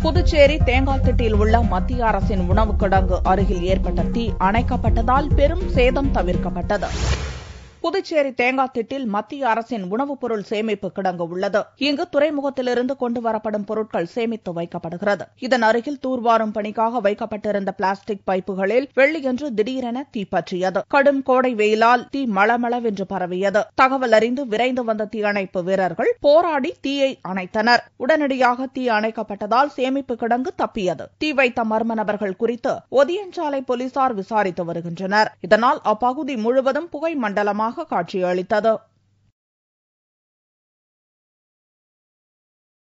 புதுச்சேரி தேங்காய்திட்டில் உள்ள மத்திய அரசின் உணவுக் கிடங்கு அருகில் ஏற்பட்ட தீ அணைக்கப்பட்டதால் பெரும் சேதம் தவிர்க்கப்பட்டது புதுச்சேரி தேங்காய்திட்டில் மத்திய அரசின் உணவுப் பொருள் சேமிப்பு கிடங்கு உள்ளது இங்கு துறைமுகத்திலிருந்து கொண்டு வரப்படும் பொருட்கள் சேமித்து வைக்கப்படுகிறது இதன் அருகில் தூர்வாரும் பணிக்காக வைக்கப்பட்டிருந்த பிளாஸ்டிக் பைப்புகளில் வெள்ளியன்று திடீரென தீப்பற்றியது கடும் கோடை வெயிலால் தீ மளமளவென்று பரவியது தகவல் அறிந்து விரைந்து வந்த தீயணைப்பு வீரர்கள் போராடி தீயை அணைத்தனர் உடனடியாக தீ அணைக்கப்பட்டதால் சேமிப்பு கிடங்கு தப்பியது தீ வைத்த மர்ம நபர்கள் குறித்து ஒதியஞ்சாலை போலீசார் விசாரித்து வருகின்றனர் இதனால் அப்பகுதி முழுவதும் புகை மண்டலமாக காட்சியளித்தது